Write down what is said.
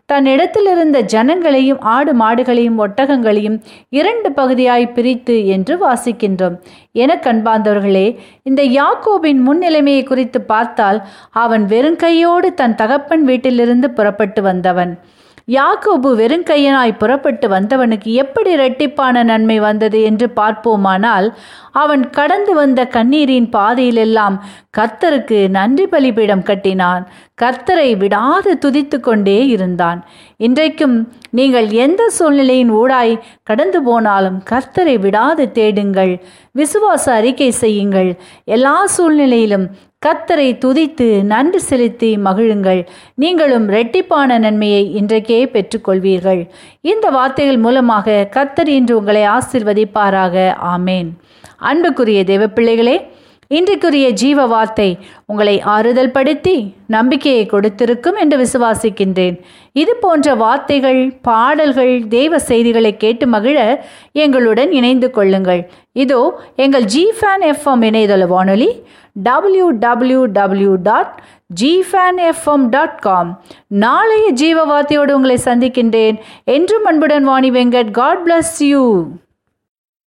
தன்னிடத்தில் இருந்த ஜனங்களையும் ஆடு மாடுகளையும் ஒட்டகங்களையும் இரண்டு பகுதியாய் பிரித்து என்று வாசிக்கின்றோம் என கண்பார்ந்தவர்களே இந்த யாக்கோபின் முன்னிலைமையை குறித்து பார்த்தால் அவன் வெறுங்கையோடு தன் தகப்பன் வீட்டிலிருந்து புறப்பட்டு வந்தவன் யாக்கோபு வெறுங்கையனாய் புறப்பட்டு வந்தவனுக்கு எப்படி இரட்டிப்பான நன்மை வந்தது என்று பார்ப்போமானால் அவன் கடந்து வந்த கண்ணீரின் பாதையிலெல்லாம் கர்த்தருக்கு நன்றி பலிபீடம் கட்டினான் கர்த்தரை விடாது துதித்து கொண்டே இருந்தான் இன்றைக்கும் நீங்கள் எந்த சூழ்நிலையின் ஊடாய் கடந்து போனாலும் கர்த்தரை விடாது தேடுங்கள் விசுவாச அறிக்கை செய்யுங்கள் எல்லா சூழ்நிலையிலும் கத்தரை துதித்து நன்றி செலுத்தி மகிழுங்கள் நீங்களும் ரெட்டிப்பான நன்மையை இன்றைக்கே பெற்றுக்கொள்வீர்கள் இந்த வார்த்தைகள் மூலமாக கத்தர் இன்று உங்களை ஆசிர்வதிப்பாராக ஆமேன் அன்புக்குரிய தேவ பிள்ளைகளே இன்றைக்குரிய ஜீவ வார்த்தை உங்களை ஆறுதல் படுத்தி நம்பிக்கையை கொடுத்திருக்கும் என்று விசுவாசிக்கின்றேன் இது போன்ற வார்த்தைகள் பாடல்கள் தெய்வ செய்திகளை கேட்டு மகிழ எங்களுடன் இணைந்து கொள்ளுங்கள் இதோ எங்கள் ஜி ஃபேன் எஃப்எம் இணையதள வானொலி W W W dot G fan FM dot com நாளைய ஜீவ வார்த்தையோடு உங்களை சந்திக்கின்றேன் என்றும் அன்புடன் Vani Venkat God bless you